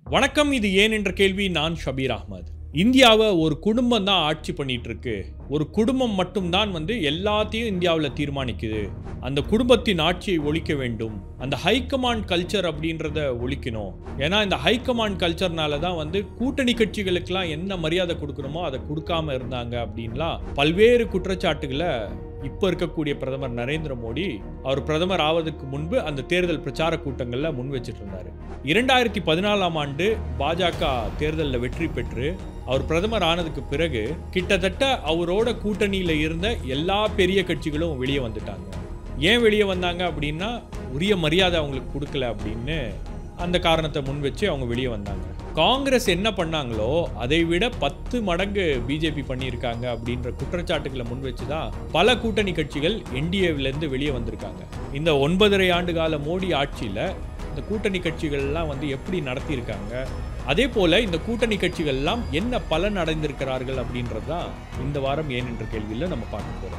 வணக்கம் இது ஏன் என்ற கேள்வி நான் ஷபீர் அஹ்மத் இந்தியாவை ஒரு குடும்பம் தான் ஆட்சி பண்ணிட்டு இருக்கு ஒரு குடும்பம் மட்டும்தான் வந்து எல்லாத்தையும் இந்தியாவில் தீர்மானிக்குது அந்த குடும்பத்தின் ஆட்சியை ஒழிக்க வேண்டும் அந்த ஹைகமாண்ட் கல்ச்சர் அப்படின்றத ஒழிக்கணும் ஏன்னா இந்த ஹைகமாண்ட் கல்ச்சர்னால தான் வந்து கூட்டணி கட்சிகளுக்கெல்லாம் என்ன மரியாதை கொடுக்கணுமோ அதை கொடுக்காம இருந்தாங்க அப்படின்லாம் பல்வேறு குற்றச்சாட்டுகளை இப்போ இருக்கக்கூடிய பிரதமர் நரேந்திர மோடி அவர் பிரதமர் ஆவதற்கு முன்பு அந்த தேர்தல் பிரச்சார கூட்டங்களில் முன் வச்சிட்டு இருந்தாரு இரண்டாயிரத்தி பதினாலாம் ஆண்டு பாஜக தேர்தலில் வெற்றி பெற்று அவர் பிரதமர் ஆனதுக்கு பிறகு கிட்டத்தட்ட அவரோட கூட்டணியில் இருந்த எல்லா பெரிய கட்சிகளும் வெளியே வந்துட்டாங்க ஏன் வெளியே வந்தாங்க அப்படின்னா உரிய மரியாதை அவங்களுக்கு கொடுக்கல அப்படின்னு அந்த காரணத்தை முன் வச்சு அவங்க வெளியே வந்தாங்க காங்கிரஸ் என்ன பண்ணாங்களோ அதை விட பத்து மடங்கு பிஜேபி பண்ணியிருக்காங்க அப்படின்ற குற்றச்சாட்டுகளை முன் வச்சு தான் பல கூட்டணி கட்சிகள் என்டிஏவிலேருந்து வெளியே வந்திருக்காங்க இந்த ஒன்பதரை ஆண்டு கால மோடி ஆட்சியில் இந்த கூட்டணி கட்சிகள்லாம் வந்து எப்படி நடத்தியிருக்காங்க அதே போல இந்த கூட்டணி கட்சிகள்லாம் என்ன பலன் அடைந்திருக்கிறார்கள் அப்படின்றது தான் இந்த வாரம் ஏன் என்ற கேள்வியில் நம்ம பார்க்க போகிறோம்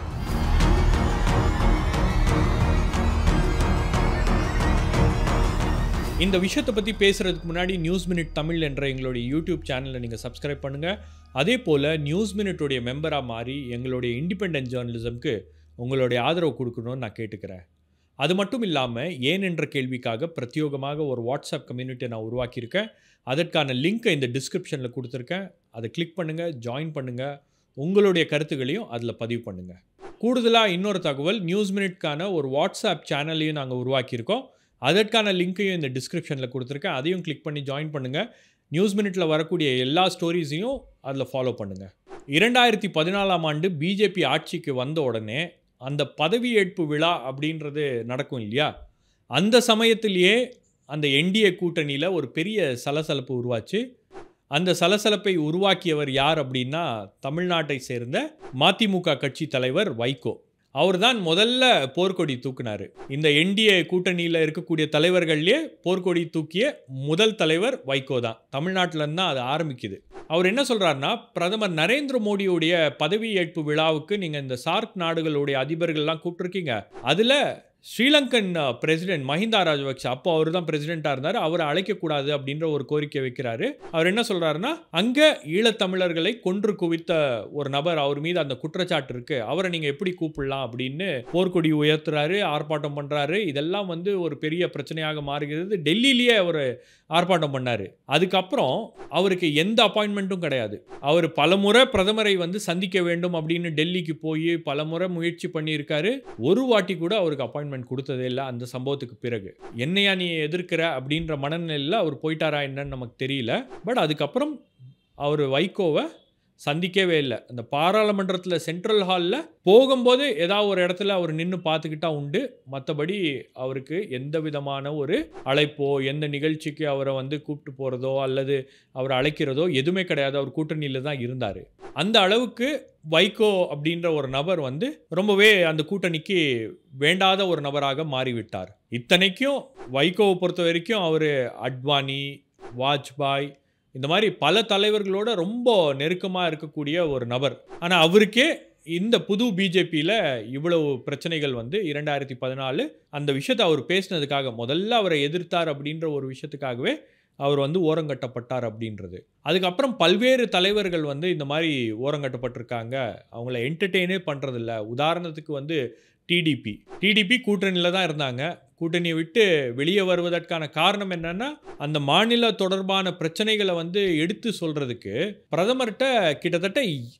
இந்த விஷயத்தை பற்றி பேசுகிறதுக்கு முன்னாடி நியூஸ் மினிட் தமிழ் என்ற எங்களுடைய யூடியூப் சேனலை நீங்கள் சப்ஸ்கிரைப் பண்ணுங்கள் அதே போல் நியூஸ் மினிட்டுடைய மெம்பராக மாறி எங்களுடைய இண்டிபெண்டன்ட் ஜேர்னலிசம்க்கு உங்களுடைய ஆதரவு கொடுக்கணும்னு நான் கேட்டுக்கிறேன் அது மட்டும் இல்லாமல் ஏன் என்ற கேள்விக்காக பிரத்யோகமாக ஒரு வாட்ஸ்அப் கம்யூனிட்டியை நான் உருவாக்கியிருக்கேன் அதற்கான லிங்க்கை இந்த டிஸ்கிரிப்ஷனில் கொடுத்துருக்கேன் அதை கிளிக் பண்ணுங்கள் ஜாயின் பண்ணுங்கள் உங்களுடைய கருத்துக்களையும் அதில் பதிவு பண்ணுங்கள் கூடுதலாக இன்னொரு தகவல் நியூஸ் மினிட்கான ஒரு வாட்ஸ்அப் சேனலையும் நாங்கள் உருவாக்கியிருக்கோம் அதற்கான லிங்க்கையும் இந்த டிஸ்கிரிப்ஷனில் கொடுத்துருக்கேன் அதையும் கிளிக் பண்ணி ஜாயின் பண்ணுங்கள் நியூஸ் மினிட்டில் வரக்கூடிய எல்லா ஸ்டோரிஸையும் அதில் ஃபாலோ பண்ணுங்கள் இரண்டாயிரத்தி பதினாலாம் ஆண்டு பிஜேபி ஆட்சிக்கு வந்த உடனே அந்த பதவியேற்பு விழா அப்படின்றது நடக்கும் இல்லையா அந்த சமயத்திலேயே அந்த என்டிஏ கூட்டணியில் ஒரு பெரிய சலசலப்பு உருவாச்சு அந்த சலசலப்பை உருவாக்கியவர் யார் அப்படின்னா தமிழ்நாட்டை சேர்ந்த மதிமுக கட்சி தலைவர் வைகோ அவர் தான் முதல்ல போர்க்கொடி தூக்குனார் இந்த என்டிஏ கூட்டணியில் இருக்கக்கூடிய தலைவர்கள்லேயே போர்க்கொடி தூக்கிய முதல் தலைவர் வைகோ தான் தமிழ்நாட்டிலேருந்து தான் அது ஆரம்பிக்குது அவர் என்ன சொல்கிறாருன்னா பிரதமர் நரேந்திர மோடியுடைய பதவியேற்பு விழாவுக்கு நீங்கள் இந்த சார்க் நாடுகளுடைய அதிபர்கள்லாம் கூப்பிட்ருக்கீங்க அதில் ஸ்ரீலங்கன் பிரசிடென்ட் மஹிந்தா ராஜபக்ஷ அப்போ அவர் தான் பிரசிடென்ட்டாக இருந்தார் அவரை அழைக்கக்கூடாது அப்படின்ற ஒரு கோரிக்கை வைக்கிறாரு அவர் என்ன சொல்கிறாருன்னா அங்கே ஈழத்தமிழர்களை கொன்று குவித்த ஒரு நபர் அவர் மீது அந்த குற்றச்சாட்டு இருக்கு அவரை நீங்கள் எப்படி கூப்பிடலாம் அப்படின்னு போர்க்கொடி உயர்த்துறாரு ஆர்ப்பாட்டம் பண்ணுறாரு இதெல்லாம் வந்து ஒரு பெரிய பிரச்சனையாக மாறுகிறது டெல்லியிலேயே அவர் ஆர்ப்பாட்டம் பண்ணார் அதுக்கப்புறம் அவருக்கு எந்த அப்பாயின்மெண்ட்டும் கிடையாது அவர் பலமுறை பிரதமரை வந்து சந்திக்க வேண்டும் அப்படின்னு டெல்லிக்கு போய் பலமுறை முயற்சி பண்ணியிருக்காரு ஒரு வாட்டி கூட அவருக்கு அப்பாயின்மெண்ட் கொடுத்ததே இல்லை அந்த சம்பவத்துக்கு பிறகு என்னையா நீ எதிர்க்கிற அப்படின்ற மனநிலையில் அவர் போயிட்டாரா என்னன்னு நமக்கு தெரியல பட் அதுக்கப்புறம் அவர் வைகோவை சந்திக்கவே இல்லை அந்த பாராளுமன்றத்தில் சென்ட்ரல் ஹாலில் போகும்போது ஏதாவது ஒரு இடத்துல அவர் நின்று பார்த்துக்கிட்டா உண்டு மற்றபடி அவருக்கு எந்த விதமான ஒரு அழைப்போ எந்த நிகழ்ச்சிக்கு அவரை வந்து கூப்பிட்டு போகிறதோ அல்லது அவரை அழைக்கிறதோ எதுவுமே கிடையாது அவர் கூட்டணியில் தான் இருந்தார் அந்த அளவுக்கு வைகோ அப்படின்ற ஒரு நபர் வந்து ரொம்பவே அந்த கூட்டணிக்கு வேண்டாத ஒரு நபராக மாறிவிட்டார் இத்தனைக்கும் வைகோவை பொறுத்த வரைக்கும் அவர் அட்வானி வாஜ்பாய் இந்த மாதிரி பல தலைவர்களோட ரொம்ப நெருக்கமாக இருக்கக்கூடிய ஒரு நபர் ஆனால் அவருக்கே இந்த புது பிஜேபியில் இவ்வளவு பிரச்சனைகள் வந்து இரண்டாயிரத்தி பதினாலு அந்த விஷயத்தை அவர் பேசினதுக்காக முதல்ல அவரை எதிர்த்தார் அப்படின்ற ஒரு விஷயத்துக்காகவே அவர் வந்து ஓரங்கட்டப்பட்டார் அப்படின்றது அதுக்கப்புறம் பல்வேறு தலைவர்கள் வந்து இந்த மாதிரி ஓரங்கட்டப்பட்டிருக்காங்க அவங்கள என்டர்டெயினே பண்ணுறதில்ல உதாரணத்துக்கு வந்து டிடிபி டிடிபி கூட்டணியில் தான் இருந்தாங்க கூட்டணியை விட்டு வெளியே வருவதற்கான காரணம் என்னன்னா அந்த மாநில தொடர்பான பிரச்சனைகளை வந்து எடுத்து சொல்றதுக்கு பிரதமர்கிட்ட கிட்டத்தட்ட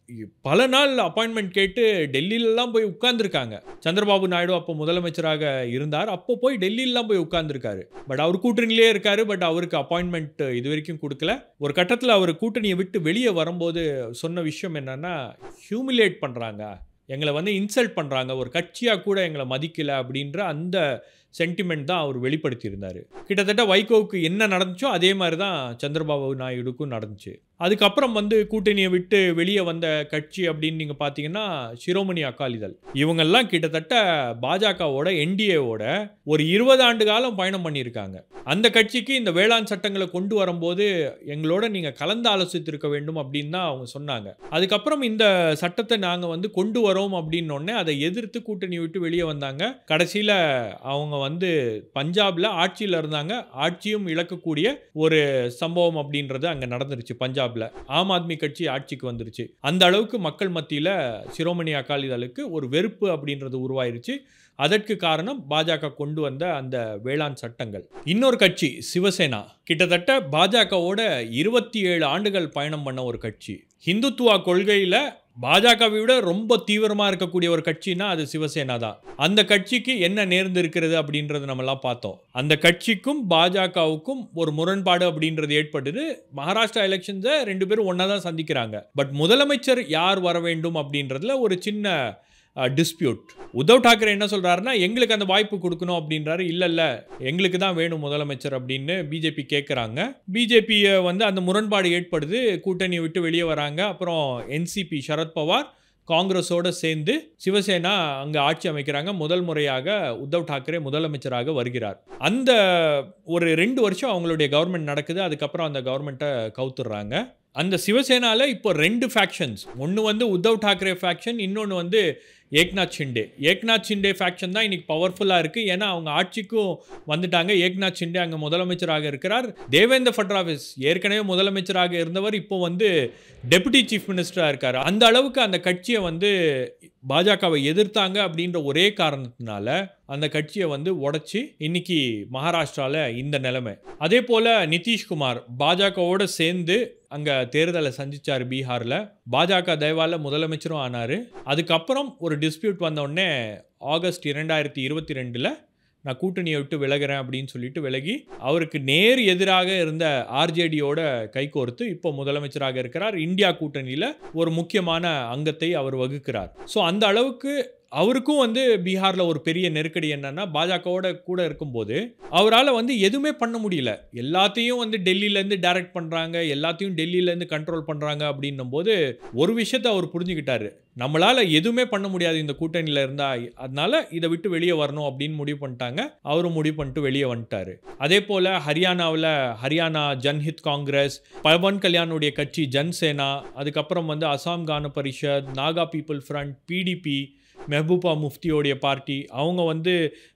பல நாள் அப்பாயின்மெண்ட் கேட்டு டெல்லியிலலாம் போய் உட்கார்ந்துருக்காங்க சந்திரபாபு நாயுடு அப்போ முதலமைச்சராக இருந்தார் அப்போ போய் டெல்லியிலலாம் போய் உட்கார்ந்துருக்காரு பட் அவர் கூட்டணியிலே இருக்காரு பட் அவருக்கு அப்பாயின்மெண்ட் இது வரைக்கும் கொடுக்கல ஒரு கட்டத்தில் அவர் கூட்டணியை விட்டு வெளியே வரும்போது சொன்ன விஷயம் என்னன்னா ஹியூமிலேட் பண்ணுறாங்க எங்களை வந்து இன்சல்ட் பண்ணுறாங்க ஒரு கட்சியாக கூட எங்களை மதிக்கலை அப்படின்ற அந்த சென்டிமெண்ட் தான் அவர் வெளிப்படுத்தியிருந்தார் கிட்டத்தட்ட வைகோவுக்கு என்ன நடந்துச்சோ அதே மாதிரி தான் சந்திரபாபு நாயுடுக்கும் நடந்துச்சு அதுக்கப்புறம் வந்து கூட்டணியை விட்டு வெளியே வந்த கட்சி அப்படின்னு நீங்கள் பார்த்தீங்கன்னா சிரோமணி அகாலிதள் இவங்கெல்லாம் கிட்டத்தட்ட பாஜகவோட என்டிஏவோட ஒரு இருபது ஆண்டு காலம் பயணம் பண்ணியிருக்காங்க அந்த கட்சிக்கு இந்த வேளாண் சட்டங்களை கொண்டு வரும்போது எங்களோட நீங்கள் கலந்து ஆலோசித்திருக்க வேண்டும் அப்படின்னு தான் அவங்க சொன்னாங்க அதுக்கப்புறம் இந்த சட்டத்தை நாங்கள் வந்து கொண்டு வரோம் அப்படின்னோடனே அதை எதிர்த்து கூட்டணி விட்டு வெளியே வந்தாங்க கடைசியில் அவங்க வந்து பஞ்சாப்ல ஆட்சியில் இருந்தாங்க ஆட்சியும் இழக்கக்கூடிய ஒரு சம்பவம் அப்படின்றது அங்கே நடந்துருச்சு பஞ்சாப்ல ஆம் ஆத்மி கட்சி ஆட்சிக்கு வந்துருச்சு அந்த அளவுக்கு மக்கள் மத்தியில் சிரோமணி அகாலிதளுக்கு ஒரு வெறுப்பு அப்படின்றது உருவாயிருச்சு அதற்கு காரணம் பாஜக கொண்டு வந்த அந்த வேளாண் சட்டங்கள் இன்னொரு கட்சி சிவசேனா கிட்டத்தட்ட பாஜகவோட இருபத்தி ஏழு ஆண்டுகள் பயணம் பண்ண ஒரு கட்சி ஹிந்துத்துவா கொள்கையில் பாஜகவை விட ரொம்ப தீவிரமாக இருக்கக்கூடிய ஒரு கட்சினா அது சிவசேனா தான் அந்த கட்சிக்கு என்ன நேர்ந்து இருக்கிறது அப்படின்றது நம்மலாம் பார்த்தோம் அந்த கட்சிக்கும் பாஜகவுக்கும் ஒரு முரண்பாடு அப்படின்றது ஏற்பட்டது மகாராஷ்டிரா எலெக்ஷன்ஸை ரெண்டு பேரும் ஒன்றா தான் சந்திக்கிறாங்க பட் முதலமைச்சர் யார் வர வேண்டும் அப்படின்றதுல ஒரு சின்ன டிஸ்பியூட் உத்தவ் தாக்கரே என்ன சொல்றாருன்னா எங்களுக்கு அந்த வாய்ப்பு கொடுக்கணும் அப்படின்றாரு இல்ல இல்ல எங்களுக்கு தான் வேணும் முதலமைச்சர் அப்படின்னு பிஜேபி கேட்குறாங்க பிஜேபி வந்து அந்த முரண்பாடு ஏற்படுது கூட்டணியை விட்டு வெளியே வராங்க அப்புறம் என்சிபி சரத்பவார் காங்கிரஸோட சேர்ந்து சிவசேனா அங்கே ஆட்சி அமைக்கிறாங்க முதல் முறையாக உத்தவ் தாக்கரே முதலமைச்சராக வருகிறார் அந்த ஒரு ரெண்டு வருஷம் அவங்களுடைய கவர்மெண்ட் நடக்குது அதுக்கப்புறம் அந்த கவர்மெண்ட்டை கவுத்துடுறாங்க அந்த சிவசேனால இப்போ ரெண்டு ஃபேக்ஷன்ஸ் ஒன்று வந்து உத்தவ் தாக்கரே ஃபேக்ஷன் இன்னொன்று வந்து ஏக்நாத் ஷிண்டே ஏக்நாத் ஷிண்டே ஃபேக்ஷன் தான் இன்னைக்கு பவர்ஃபுல்லாக இருக்குது ஏன்னா அவங்க ஆட்சிக்கும் வந்துட்டாங்க ஏக்நாத் ஷிண்டே அங்கே முதலமைச்சராக இருக்கிறார் தேவேந்திர ஃபட்னாவிஸ் ஏற்கனவே முதலமைச்சராக இருந்தவர் இப்போ வந்து டெபுட்டி சீஃப் மினிஸ்டராக இருக்கார் அந்த அளவுக்கு அந்த கட்சியை வந்து பாஜகவை எதிர்த்தாங்க அப்படின்ற ஒரே காரணத்தினால அந்த கட்சியை வந்து உடைச்சி இன்னைக்கு மகாராஷ்டிராவில் இந்த நிலைமை அதே போல் நிதிஷ்குமார் பாஜகவோட சேர்ந்து அங்கே தேர்தலை சந்திச்சார் பீகாரில் பாஜக தயவால முதலமைச்சரும் ஆனார் அதுக்கப்புறம் ஒரு டிஸ்பியூட் வந்த உடனே ஆகஸ்ட் இரண்டாயிரத்தி இருபத்தி ரெண்டில் நான் கூட்டணியை விட்டு விலகிறேன் அப்படின்னு சொல்லிட்டு விலகி அவருக்கு நேர் எதிராக இருந்த ஆர்ஜேடியோட கைகோர்த்து இப்போ முதலமைச்சராக இருக்கிறார் இந்தியா கூட்டணியில் ஒரு முக்கியமான அங்கத்தை அவர் வகுக்கிறார் ஸோ அந்த அளவுக்கு அவருக்கும் வந்து பீகாரில் ஒரு பெரிய நெருக்கடி என்னன்னா பாஜகவோட கூட இருக்கும்போது அவரால் வந்து எதுவுமே பண்ண முடியல எல்லாத்தையும் வந்து டெல்லியிலேருந்து டைரக்ட் பண்ணுறாங்க எல்லாத்தையும் டெல்லியிலேருந்து கண்ட்ரோல் பண்ணுறாங்க அப்படின்னும் போது ஒரு விஷயத்தை அவர் புரிஞ்சுக்கிட்டாரு நம்மளால் எதுவுமே பண்ண முடியாது இந்த கூட்டணியில் இருந்தா அதனால இதை விட்டு வெளியே வரணும் அப்படின்னு முடிவு பண்ணிட்டாங்க அவரும் முடிவு பண்ணிட்டு வெளியே வந்துட்டாரு அதே போல் ஹரியானாவில் ஹரியானா ஜன்ஹித் காங்கிரஸ் பவன் கல்யாணுடைய கட்சி ஜன்சேனா அதுக்கப்புறம் வந்து Assam Gana Parishad Naga people front PDP Mehbooba முஃப்தியோடைய பார்ட்டி அவங்க வந்து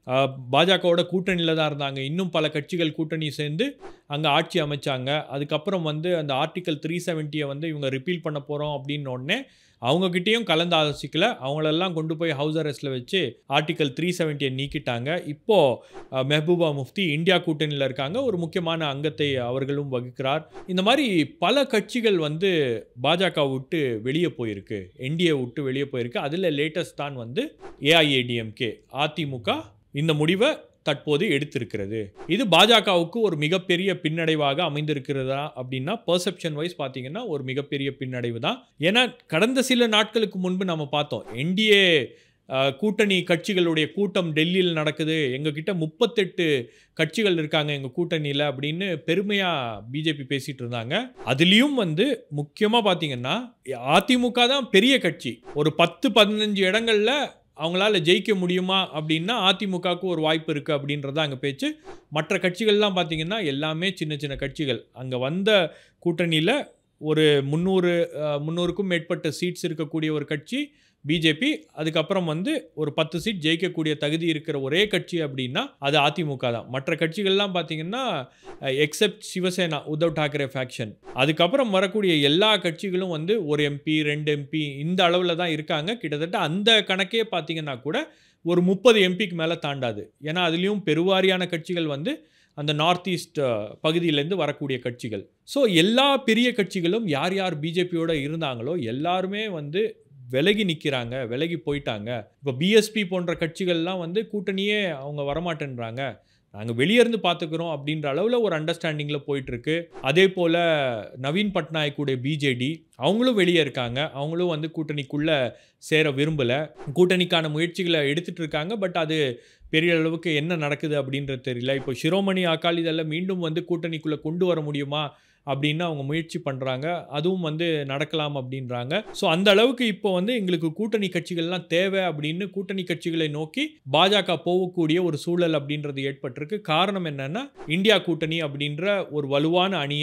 பாஜகவோட கூட்டணியில் தான் இருந்தாங்க இன்னும் பல கட்சிகள் கூட்டணி சேர்ந்து அங்கே ஆட்சி அமைச்சாங்க அதுக்கப்புறம் வந்து அந்த ஆர்டிக்கல் த்ரீ செவன்ட்டியை வந்து இவங்க ரிப்பீல் பண்ண போகிறோம் அப்படின்னு உடனே அவங்கக்கிட்டேயும் கலந்து ஆலோசிக்கல அவங்களெல்லாம் கொண்டு போய் ஹவுஸ் அரெஸ்ட்டில் வச்சு ஆர்டிக்கல் த்ரீ செவன்ட்டியை நீக்கிட்டாங்க இப்போது மெஹபூபா முஃப்தி இந்தியா கூட்டணியில் இருக்காங்க ஒரு முக்கியமான அங்கத்தை அவர்களும் வகுக்கிறார் இந்த மாதிரி பல கட்சிகள் வந்து பாஜக விட்டு வெளியே போயிருக்கு என்டிஏ விட்டு வெளியே போயிருக்கு அதில் லேட்டஸ்ட் தான் வந்து ஏஐஏடிஎம்கே அதிமுக இந்த முடிவை தற்போது எடுத்திருக்கிறது இது பாஜகவுக்கு ஒரு மிகப்பெரிய பின்னடைவாக அமைந்திருக்கிறதா அப்படின்னா பர்செப்ஷன் வைஸ் பார்த்தீங்கன்னா ஒரு மிகப்பெரிய பின்னடைவு தான் ஏன்னா கடந்த சில நாட்களுக்கு முன்பு நம்ம பார்த்தோம் என்டிஏ கூட்டணி கட்சிகளுடைய கூட்டம் டெல்லியில் நடக்குது எங்ககிட்ட முப்பத்தெட்டு கட்சிகள் இருக்காங்க எங்கள் கூட்டணியில் அப்படின்னு பெருமையாக பிஜேபி பேசிகிட்டு இருந்தாங்க அதுலேயும் வந்து முக்கியமாக பார்த்தீங்கன்னா அதிமுக தான் பெரிய கட்சி ஒரு பத்து பதினஞ்சு இடங்களில் அவங்களால ஜெயிக்க முடியுமா அப்படின்னா அதிமுகவுக்கு ஒரு வாய்ப்பு இருக்குது அப்படின்றத அங்கே பேச்சு மற்ற கட்சிகள்லாம் பார்த்திங்கன்னா எல்லாமே சின்ன சின்ன கட்சிகள் அங்கே வந்த கூட்டணியில் ஒரு முந்நூறு முந்நூறுக்கும் மேற்பட்ட சீட்ஸ் இருக்கக்கூடிய ஒரு கட்சி பிஜேபி அதுக்கப்புறம் வந்து ஒரு பத்து சீட் ஜெயிக்கக்கூடிய தகுதி இருக்கிற ஒரே கட்சி அப்படின்னா அது அதிமுக தான் மற்ற கட்சிகள்லாம் பார்த்தீங்கன்னா எக்ஸப்ட் சிவசேனா உத்தவ் தாக்கரே ஃபேக்ஷன் அதுக்கப்புறம் வரக்கூடிய எல்லா கட்சிகளும் வந்து ஒரு எம்பி ரெண்டு எம்பி இந்த அளவில் தான் இருக்காங்க கிட்டத்தட்ட அந்த கணக்கே பார்த்தீங்கன்னா கூட ஒரு முப்பது எம்பிக்கு மேலே தாண்டாது ஏன்னா அதுலேயும் பெருவாரியான கட்சிகள் வந்து அந்த நார்த் ஈஸ்ட் பகுதியிலேருந்து வரக்கூடிய கட்சிகள் ஸோ எல்லா பெரிய கட்சிகளும் யார் யார் பிஜேபியோட இருந்தாங்களோ எல்லாருமே வந்து விலகி நிற்கிறாங்க விலகி போயிட்டாங்க இப்போ பிஎஸ்பி போன்ற கட்சிகள்லாம் வந்து கூட்டணியே அவங்க வரமாட்டேன்றாங்க நாங்கள் வெளியேருந்து பார்த்துக்கிறோம் அப்படின்ற அளவில் ஒரு அண்டர்ஸ்டாண்டிங்கில் போயிட்டுருக்கு அதே போல் நவீன் பட்நாயக்குடைய பிஜேடி அவங்களும் வெளியே இருக்காங்க அவங்களும் வந்து கூட்டணிக்குள்ளே சேர விரும்பலை கூட்டணிக்கான முயற்சிகளை எடுத்துகிட்டு இருக்காங்க பட் அது பெரிய அளவுக்கு என்ன நடக்குது அப்படின்றது தெரியல இப்போ சிரோமணி அகாலிதழில் மீண்டும் வந்து கூட்டணிக்குள்ளே கொண்டு வர முடியுமா அப்படின்னு அவங்க முயற்சி பண்ணுறாங்க அதுவும் வந்து நடக்கலாம் அப்படின்றாங்க ஸோ அந்த அளவுக்கு இப்போ வந்து எங்களுக்கு கூட்டணி கட்சிகள்லாம் தேவை அப்படின்னு கூட்டணி கட்சிகளை நோக்கி பாஜக போகக்கூடிய ஒரு சூழல் அப்படின்றது ஏற்பட்டிருக்கு காரணம் என்னன்னா இந்தியா கூட்டணி அப்படின்ற ஒரு வலுவான அணியை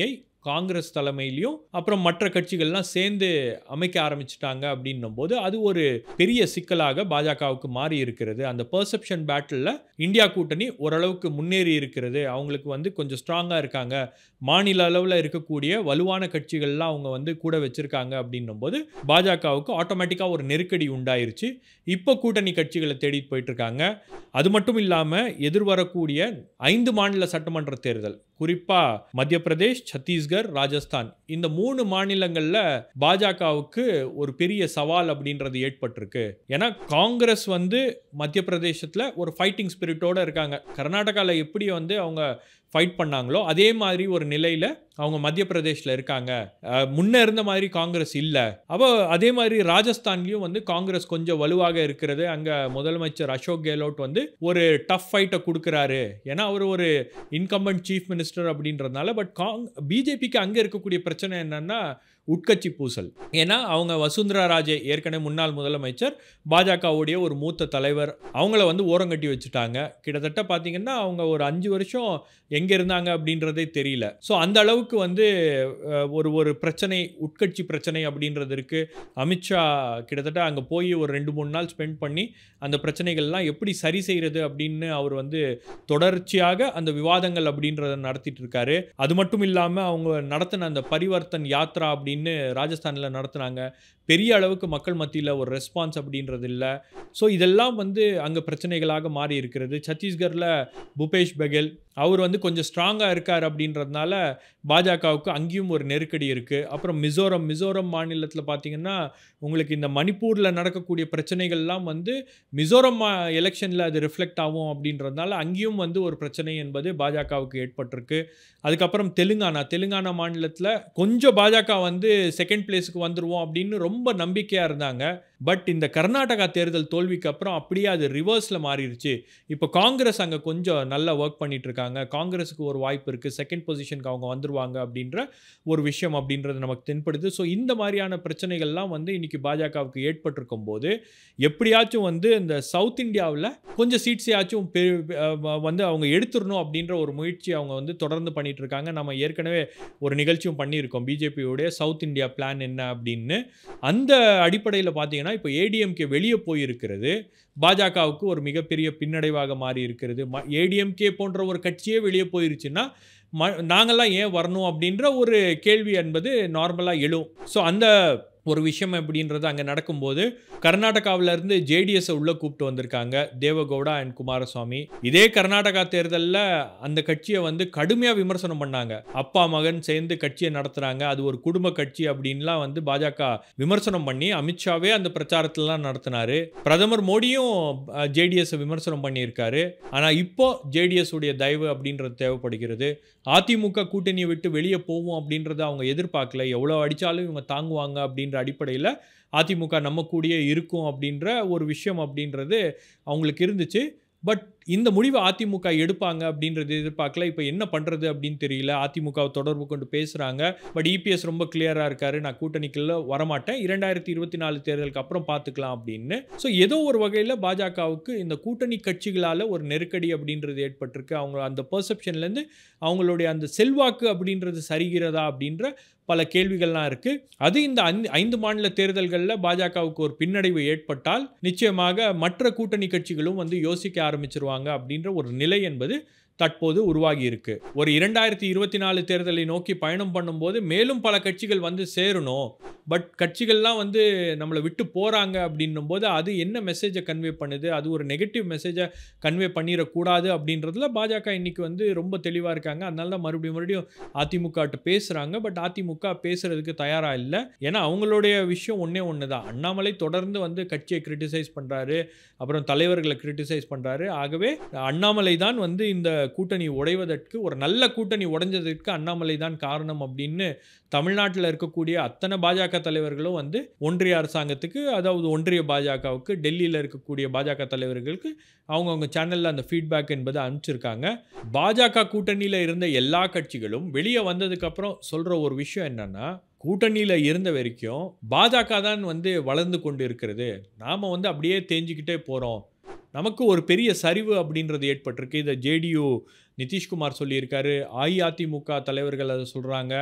காங்கிரஸ் தலைமையிலையும் அப்புறம் மற்ற கட்சிகள்லாம் சேர்ந்து அமைக்க ஆரம்பிச்சிட்டாங்க அப்படின்னும் போது அது ஒரு பெரிய சிக்கலாக பாஜகவுக்கு மாறி இருக்கிறது அந்த பெர்செப்ஷன் பேட்டிலில் இந்தியா கூட்டணி ஓரளவுக்கு முன்னேறி இருக்கிறது அவங்களுக்கு வந்து கொஞ்சம் ஸ்ட்ராங்காக இருக்காங்க மாநில அளவில் இருக்கக்கூடிய வலுவான கட்சிகள்லாம் அவங்க வந்து கூட வச்சிருக்காங்க அப்படின்னும் போது பாஜகவுக்கு ஆட்டோமேட்டிக்காக ஒரு நெருக்கடி உண்டாயிருச்சு இப்போ கூட்டணி கட்சிகளை தேடிட்டு போயிட்டு இருக்காங்க அது மட்டும் இல்லாமல் எதிர்வரக்கூடிய ஐந்து மாநில சட்டமன்ற தேர்தல் குறிப்பாக மத்திய பிரதேஷ் சத்தீஸ்கர் ராஜஸ்தான் இந்த மூணு மாநிலங்களில் பாஜகவுக்கு ஒரு பெரிய சவால் அப்படின்றது ஏற்பட்டிருக்கு ஏன்னா காங்கிரஸ் வந்து மத்திய பிரதேசத்தில் ஒரு ஃபைட்டிங் ஸ்பிரிட்டோடு இருக்காங்க கர்நாடகாவில் எப்படி வந்து அவங்க ஃபைட் பண்ணாங்களோ அதே மாதிரி ஒரு நிலையில் அவங்க மத்திய பிரதேஷில் இருக்காங்க அஹ், முன்ன இருந்த மாதிரி காங்கிரஸ் இல்லை அப்போ அதே மாதிரி ராஜஸ்தான்லேயும் வந்து காங்கிரஸ் கொஞ்சம் வலுவாக இருக்கிறது அங்கே முதலமைச்சர் அசோக் கெஹ்லோட் வந்து ஒரு டஃப் ஃபைட்டை கொடுக்குறாரு ஏன்னா அவர் ஒரு இன்கம்பன்ட் சீஃப் மினிஸ்டர் அப்படின்றதுனால பட் காங் பிஜேபிக்கு அங்கே இருக்கக்கூடிய பிரச்சனை என்னன்னா உட்கட்சி பூசல் ஏன்னா அவங்க வசுந்தரா ராஜே ஏற்கனவே முன்னாள் முதலமைச்சர் பாஜகவுடைய ஒரு மூத்த தலைவர் அவங்கள வந்து ஓரங்கட்டி வச்சுட்டாங்க கிட்டத்தட்ட பார்த்தீங்கன்னா அவங்க ஒரு அஞ்சு வருஷம் எங்கே இருந்தாங்க அப்படின்றதே தெரியல ஸோ அந்த அளவுக்கு வந்து அஹ், ஒரு ஒரு பிரச்சனை உட்கட்சி பிரச்சனை அப்படின்றது இருக்கு அமித்ஷா கிட்டத்தட்ட அங்கே போய் ஒரு ரெண்டு மூணு நாள் ஸ்பெண்ட் பண்ணி அந்த பிரச்சனைகள்லாம் எப்படி சரி செய்கிறது அப்படின்னு அவர் வந்து தொடர்ச்சியாக அந்த விவாதங்கள் அப்படின்றத நடத்திட்டு இருக்காரு அது மட்டும் இல்லாமல் அவங்க நடத்தின அந்த பரிவர்த்தன் யாத்ரா அப்படின்னு ராஜஸ்தானில் நடத்துனாங்க பெரிய அளவுக்கு மக்கள் மத்தியில் ஒரு ரெஸ்பான்ஸ் அப்படின்றது இல்லை ஸோ இதெல்லாம் வந்து அங்கே பிரச்சனைகளாக மாறி இருக்கிறது சத்தீஸ்கரில் பூபேஷ் பெகல் அவர் வந்து கொஞ்சம் ஸ்ட்ராங்காக இருக்கார் அப்படின்றதுனால பாஜகவுக்கு அங்கேயும் ஒரு நெருக்கடி இருக்குது அப்புறம் மிசோரம் மிசோரம் மாநிலத்தில் பார்த்தீங்கன்னா உங்களுக்கு இந்த மணிப்பூரில் நடக்கக்கூடிய பிரச்சனைகள்லாம் வந்து மிசோரம் எலெக்ஷனில் அது ரிஃப்ளெக்ட் ஆகும் அப்படின்றதுனால அங்கேயும் வந்து ஒரு பிரச்சனை என்பது பாஜகவுக்கு ஏற்பட்டிருக்கு அதுக்கப்புறம் தெலுங்கானா தெலுங்கானா மாநிலத்தில் கொஞ்சம் பாஜக வந்து செகண்ட் பிளேஸுக்கு வந்துருவோம் அப்படின்னு ரொம்ப நம்பிக்கையாக இருந்தாங்க பட் இந்த கர்நாடகா தேர்தல் தோல்விக்கு அப்புறம் அப்படியே அது ரிவர்ஸில் மாறிடுச்சு இப்போ காங்கிரஸ் அங்கே கொஞ்சம் நல்லா ஒர்க் பண்ணிட்டு இருக்காங்க காங்கிரஸுக்கு ஒரு வாய்ப்பு இருக்குது செகண்ட் பொசிஷனுக்கு அவங்க வந்துருவாங்க அப்படின்ற ஒரு விஷயம் அப்படின்றது நமக்கு தென்படுது ஸோ இந்த மாதிரியான பிரச்சனைகள்லாம் வந்து இன்னைக்கு பாஜகவுக்கு ஏற்பட்டிருக்கும் போது எப்படியாச்சும் வந்து இந்த சவுத் இந்தியாவில் கொஞ்சம் சீட்ஸையாச்சும் பெ அஹ் வந்து அவங்க எடுத்துடணும் அப்படின்ற ஒரு முயற்சி அவங்க வந்து தொடர்ந்து பண்ணிட்டு இருக்காங்க நம்ம ஏற்கனவே ஒரு நிகழ்ச்சியும் பண்ணியிருக்கோம் பிஜேபியோடைய சவுத் இந்தியா பிளான் என்ன அப்படின்னு அந்த அடிப்படையில் பார்த்தீங்கன்னா இப்போ ஏடிஎம்கே வெளியே போயிருக்கிறது பாஜகவுக்கு ஒரு மிகப்பெரிய பின்னடைவாக மாறி இருக்கிறது ஏடிஎம்கே போன்ற ஒரு கட்சியே வெளியே போயிருச்சுன்னா ம நாங்கள்லாம் ஏன் வரணும் அப்படின்ற ஒரு கேள்வி என்பது நார்மலாக எழும் ஸோ அந்த ஒரு விஷயம் அப்படின்றது அங்கே நடக்கும்போது கர்நாடகாவுல இருந்து ஜேடிஎஸை உள்ளே கூப்பிட்டு வந்திருக்காங்க தேவகவுடா அண்ட் குமாரசுவாமி இதே கர்நாடகா தேர்தலில் அந்த கட்சியை வந்து கடுமையாக விமர்சனம் பண்ணாங்க அப்பா மகன் சேர்ந்து கட்சியை நடத்துகிறாங்க அது ஒரு குடும்ப கட்சி அப்படின்லாம் வந்து பாஜக விமர்சனம் பண்ணி அமித்ஷாவே அந்த பிரச்சாரத்திலலாம் நடத்தினாரு பிரதமர் மோடியும் ஜேடிஎஸை விமர்சனம் பண்ணியிருக்காரு ஆனால் இப்போ ஜேடிஎஸ் உடைய தயவு அப்படின்றது தேவைப்படுகிறது அதிமுக கூட்டணியை விட்டு வெளியே போவோம் அப்படின்றத அவங்க எதிர்பார்க்கல எவ்வளோ அடித்தாலும் இவங்க தாங்குவாங்க அப்படின்ற அடிப்படையில் அதிமுக நம்ம கூடயே இருக்கும் அப்படின்ற ஒரு விஷயம் அப்படின்றது அவங்களுக்கு இருந்துச்சு பட் இந்த முடிவை அதிமுக எடுப்பாங்க அப்படின்றது எதிர்பார்க்கல இப்போ என்ன பண்ணுறது அப்படின்னு தெரியல அதிமுகவை தொடர்பு கொண்டு பேசுகிறாங்க பட் இபிஎஸ் ரொம்ப கிளியராக இருக்காரு நான் கூட்டணிக்குள்ள வரமாட்டேன் இரண்டாயிரத்தி இருபத்தி நாலு தேர்தலுக்கு அப்புறம் பார்த்துக்கலாம் அப்படின்னு ஸோ ஏதோ ஒரு வகையில் பாஜகவுக்கு இந்த கூட்டணி கட்சிகளால் ஒரு நெருக்கடி அப்படின்றது ஏற்பட்டிருக்கு அவங்க அந்த பெர்செப்ஷன்லேருந்து அவங்களுடைய அந்த செல்வாக்கு அப்படின்றது சரிகிறதா அப்படின்ற பல கேள்விகள்லாம் இருக்கு அது இந்த ஐந்து ஐந்து மாநில தேர்தல்களில் பாஜகவுக்கு ஒரு பின்னடைவு ஏற்பட்டால் நிச்சயமாக மற்ற கூட்டணி கட்சிகளும் வந்து யோசிக்க ஆரம்பிச்சிருவாங்க அப்படின்ற ஒரு நிலை என்பது தற்போது உருவாகி இருக்கு ஒரு இரண்டாயிரத்தி இருபத்தி நாலு தேர்தலை நோக்கி பயணம் பண்ணும்போது மேலும் பல கட்சிகள் வந்து சேரணும் பட் கட்சிகள்லாம் வந்து நம்மளை விட்டு போகிறாங்க அப்படின்னும் போது அது என்ன மெசேஜை கன்வே பண்ணுது அது ஒரு நெகட்டிவ் மெசேஜை கன்வே பண்ணிடக்கூடாது அப்படின்றதுல பாஜக இன்னைக்கு வந்து ரொம்ப தெளிவாக இருக்காங்க அதனால தான் மறுபடியும் மறுபடியும் அதிமுகட்ட பேசுகிறாங்க பட் அதிமுக பேசுறதுக்கு தயாராக இல்லை ஏன்னா அவங்களுடைய விஷயம் ஒன்றே ஒன்று தான் அண்ணாமலை தொடர்ந்து வந்து கட்சியை கிரிட்டிசைஸ் பண்ணுறாரு அப்புறம் தலைவர்களை கிரிட்டிசைஸ் பண்ணுறாரு ஆகவே அண்ணாமலை தான் வந்து இந்த கூட்டணி உடைவதற்கு ஒரு நல்ல கூட்டணி உடைஞ்சதற்கு அண்ணாமலை தான் காரணம் அப்படின்னு தமிழ்நாட்டில் இருக்கக்கூடிய அத்தனை பாஜக தலைவர்களும் வந்து ஒன்றிய அரசாங்கத்துக்கு அதாவது ஒன்றிய பாஜகவுக்கு டெல்லியில் இருக்கக்கூடிய பாஜக தலைவர்களுக்கு அவங்கவுங்க சேனலில் அந்த ஃபீட்பேக் என்பதை அனுப்பிச்சிருக்காங்க பாஜக கூட்டணியில் இருந்த எல்லா கட்சிகளும் வெளியே வந்ததுக்கப்புறம் சொல்கிற ஒரு விஷயம் என்னன்னா கூட்டணியில் இருந்த வரைக்கும் பாஜக தான் வந்து வளர்ந்து கொண்டு இருக்கிறது நாம் வந்து அப்படியே தேஞ்சிக்கிட்டே போகிறோம் நமக்கு ஒரு பெரிய சரிவு அப்படின்றது ஏற்பட்டிருக்கு இதை ஜேடியு நிதிஷ்குமார் சொல்லியிருக்காரு அஇஅதிமுக தலைவர்கள் அதை சொல்கிறாங்க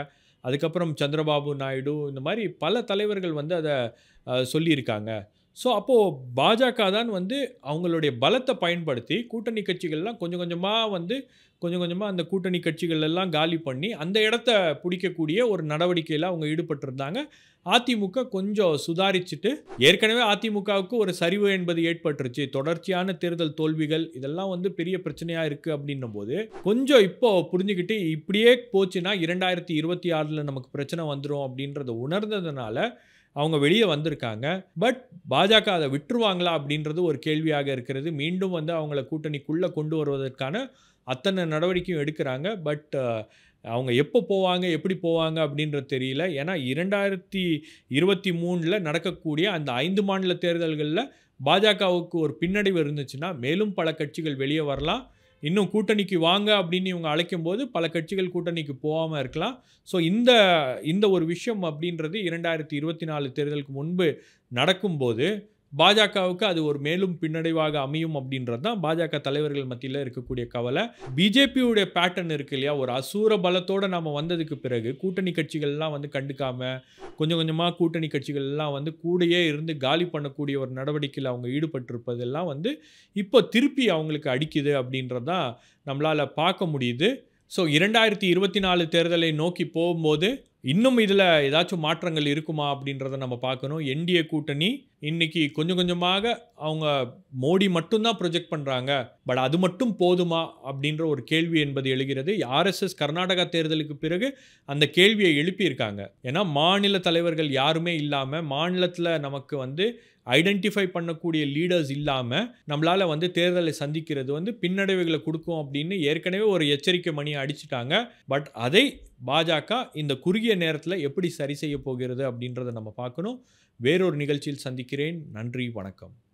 அதுக்கப்புறம் சந்திரபாபு நாயுடு இந்த மாதிரி பல தலைவர்கள் வந்து அதை அஹ், சொல்லியிருக்காங்க ஸோ அப்போது பாஜக தான் வந்து அவங்களுடைய பலத்தை பயன்படுத்தி கூட்டணி கட்சிகள்லாம் கொஞ்சம் கொஞ்சமாக வந்து கொஞ்சம் கொஞ்சமாக அந்த கூட்டணி கட்சிகள் எல்லாம் காலி பண்ணி அந்த இடத்த பிடிக்கக்கூடிய ஒரு நடவடிக்கையில் அவங்க ஈடுபட்டிருந்தாங்க அதிமுக கொஞ்சம் சுதாரிச்சுட்டு ஏற்கனவே அதிமுகவுக்கு ஒரு சரிவு என்பது ஏற்பட்டுருச்சு தொடர்ச்சியான தேர்தல் தோல்விகள் இதெல்லாம் வந்து பெரிய பிரச்சனையாக இருக்குது அப்படின்னும் போது கொஞ்சம் இப்போ புரிஞ்சுக்கிட்டு இப்படியே போச்சுன்னா இரண்டாயிரத்தி இருபத்தி ஆறில் நமக்கு பிரச்சனை வந்துடும் அப்படின்றத உணர்ந்ததுனால அவங்க வெளியே வந்திருக்காங்க பட் பாஜக அதை விட்டுருவாங்களா அப்படின்றது ஒரு கேள்வியாக இருக்கிறது மீண்டும் வந்து அவங்கள கூட்டணிக்குள்ளே கொண்டு வருவதற்கான அத்தனை நடவடிக்கையும் எடுக்கிறாங்க பட் அவங்க எப்போ போவாங்க எப்படி போவாங்க அப்படின்றது தெரியல ஏன்னா இரண்டாயிரத்தி இருபத்தி மூணில் நடக்கக்கூடிய அந்த ஐந்து மாநில தேர்தல்களில் பாஜகவுக்கு ஒரு பின்னடைவு இருந்துச்சுன்னா மேலும் பல கட்சிகள் வெளியே வரலாம் இன்னும் கூட்டணிக்கு வாங்க அப்படின்னு இவங்க அழைக்கும் போது பல கட்சிகள் கூட்டணிக்கு போகாமல் இருக்கலாம் ஸோ இந்த இந்த ஒரு விஷயம் அப்படின்றது இரண்டாயிரத்தி இருபத்தி நாலு தேர்தலுக்கு முன்பு நடக்கும்போது பாஜகவுக்கு அது ஒரு மேலும் பின்னடைவாக அமையும் அப்படின்றது தான் பாஜக தலைவர்கள் மத்தியில் இருக்கக்கூடிய கவலை பிஜேபியுடைய பேட்டர்ன் இருக்கு இல்லையா ஒரு அசூர பலத்தோடு நம்ம வந்ததுக்கு பிறகு கூட்டணி கட்சிகள்லாம் வந்து கண்டுக்காம கொஞ்சம் கொஞ்சமாக கூட்டணி கட்சிகள் எல்லாம் வந்து கூடயே இருந்து காலி பண்ணக்கூடிய ஒரு நடவடிக்கையில் அவங்க ஈடுபட்டிருப்பதெல்லாம் வந்து இப்போ திருப்பி அவங்களுக்கு அடிக்குது அப்படின்றது தான் நம்மளால் பார்க்க முடியுது ஸோ இரண்டாயிரத்தி இருபத்தி நாலு தேர்தலை நோக்கி போகும்போது இன்னும் இதில் ஏதாச்சும் மாற்றங்கள் இருக்குமா அப்படின்றத நம்ம பார்க்கணும் என்டிஏ கூட்டணி இன்னைக்கு கொஞ்சம் கொஞ்சமாக அவங்க மோடி மட்டும்தான் ப்ரொஜெக்ட் பண்ணுறாங்க பட் அது மட்டும் போதுமா அப்படின்ற ஒரு கேள்வி என்பது எழுகிறது ஆர்எஸ்எஸ் கர்நாடகா தேர்தலுக்கு பிறகு அந்த கேள்வியை எழுப்பியிருக்காங்க ஏன்னா மாநில தலைவர்கள் யாருமே இல்லாமல் மாநிலத்தில் நமக்கு வந்து ஐடென்டிஃபை பண்ணக்கூடிய லீடர்ஸ் இல்லாமல் நம்மளால் வந்து தேர்தலை சந்திக்கிறது வந்து பின்னடைவுகளை கொடுக்கும் அப்படின்னு ஏற்கனவே ஒரு எச்சரிக்கை மணியை அடிச்சிட்டாங்க பட் அதை பாஜக இந்த குறுகிய நேரத்தில் எப்படி சரி செய்ய போகிறது அப்படின்றத நம்ம பார்க்கணும் வேறொரு நிகழ்ச்சியில் சந்திக்கிறேன் நன்றி வணக்கம்